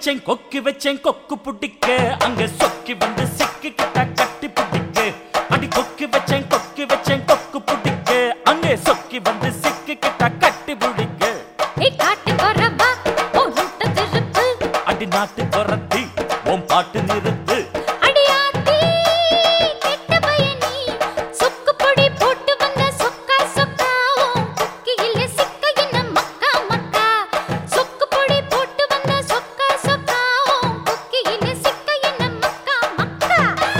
வச்சேன் கொக்கி வச்சேன் கொக்கு புடிக்க அங்க சொக்கி வந்து சிக்கி கிட்ட கட்டி புடிக்க அடி கொக்கி வச்சேன் கொக்கி வச்சேன் கொக்கு புடிக்க அங்கே சொக்கி வந்து சிக்கி கிட்ட கட்டி புடிக்க ஏய் காட்டு கொரவா ஓ ரூட்ட திருப்பு அடி நாட்டு துரத்தி உன் பாட்டு நிறுத்து அடியாத்தி கெட்ட பயனி சொக்கு பொடி போட்டு வந்த சொக்கா சொக்கா உன் குக்கியில சிக்க என்ன மக்கா மக்கா சொக்கு பொடி போட்டு வந்த சொக்கா சொக்கா உன் குக்கியில சிக்க என்ன மக்கா மக்கா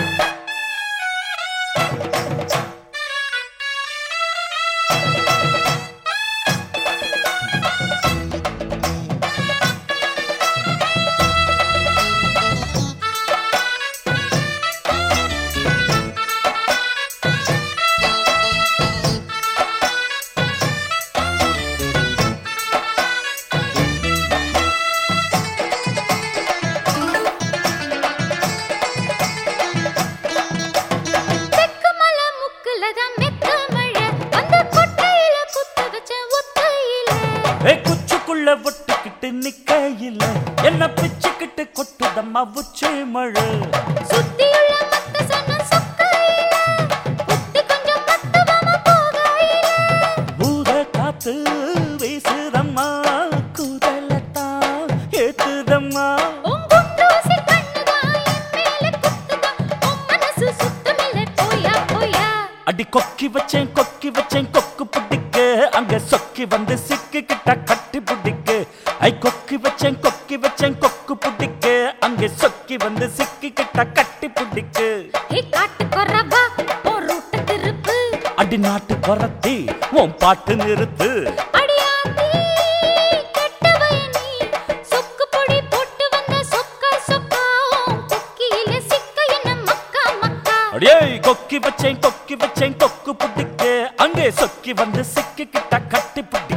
தெக்கு மலை முக்குல தான் மெத்த மழை அந்த கொட்டையில குத்து வச்ச ஒத்தையில ஏ குச்சுக்குள்ள ஒட்டுக்கிட்டு நிக்கையில என்ன பிச்சுக்கிட்டு கொட்டுதம்மா உச்சி மழை சுத்தியுள்ள மத்த சொன்ன சொக்கையில புத்தி கொஞ்சம் மத்துவமா போகையில பூத காத்து வீசுதம்மா குதலத்தான் ஏத்துதம்மா உன் குண்டூசி கண்ணுதான் என் மேல குத்துதான் உன் மனசு சுத்தமில்லை போயா போயா அடி கொக்கி வச்சேன் கொக்கி வச்சேன் கொக்கு புடிக்க அங்க சொக்கி வந்து சிக்கி கிட்ட கட்டி புடிக்க ஐ கொக்கி வச்சேன் கொக்கி வச்சேன் கொக்கு புடிக்க அங்க சொக்கி வந்து சிக்கி கிட்ட கட்டி புடிக்க ஹே காட்டு கொரவா ஓ ரூட்ட திருப்பு அடி நாட்டு குரத்தி உன் பாட்டு நிறுத்து அடியாத்தி கெட்ட பயனி சொக்கு பொடி போட்டு வந்த சொக்கா சொக்கா உன் குக்கியில சிக்க என்ன மக்கா மக்கா அடியே கொக்கி வச்சேன் கொக்கி வச்சேன் கொக்கு புடிக்க அங்கே சொக்கி வந்து சிக்கி கிட்ட கட்டி புடிக்க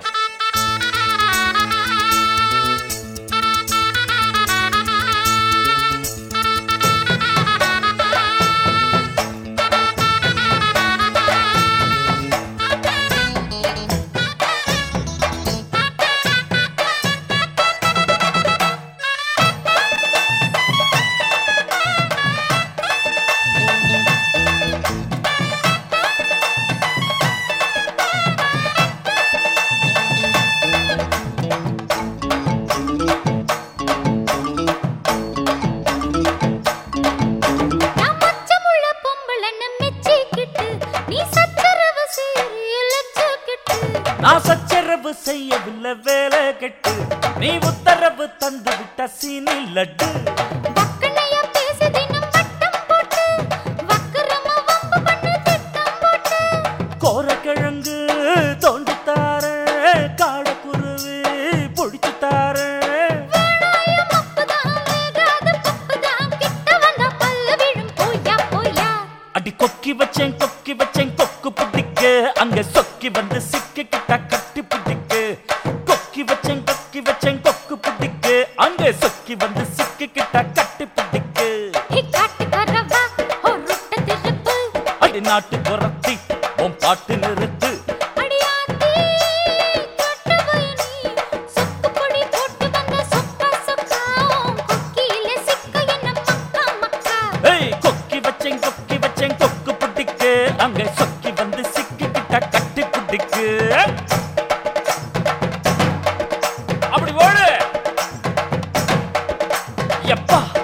நான் மச்சமுள்ள பொம்பளைன்னு மெச்சிக்கிட்டு, நீ சச்சரவு செய்றிய லட்சக்கிட்டு. நான் சச்சரவு செய்யவில்லை வேலை கெட்டு நீ உத்தரவு தந்து விட்ட சீனி லட்டு வக்கணையா பேசி தினம் வட்டம் போட்டு, வக்கரமா வம்பு பண்ணு திட்டம் போட்டு. கோரக்கிழங்கு தோண்டி தார காடக்குருவி பொடிச்சு தார வேணாய மப்புதான், வேகாத பப்புதான், கிட்ட வந்தா பல்லு விழும். போயா, போயா. அடி கொக்கி வச்சேன் கொக்கி வச்சேன் கொக்கு பிடிக்க அங்க சொக்கி வந்து சிக்கி கிட்ட கட்டி பிடிக்க கொக்கி வச்சேன் கொக்கி வச்சேன் கொக்கு பிடிக்க அங்க சொக்கி வந்து சிக்கி கிட்ட கட்டி பிடிக்க ஹே, காட்டுக்காரவா, ஒரு ரொட்ட திருப்பு. அடி நாட்டு குரத்தி உன் பாட்டு நிறுத்து அடியாத்தி, கெட்ட பயனி, சொக்கு பொடி போட்டு வந்த சொக்கா சொக்கா, உன் கொக்கியில சிக்க என்ன மக்கா மக்கா ஏய் கொக்கி வச்சேன் கொக்கி வச்சேன் கொக்கு பிடிக்க அங்க சொக்கி வந்து சிக்கி கிட்ட கட்டி பிடிக்க அப்படி ஓடு எப்பா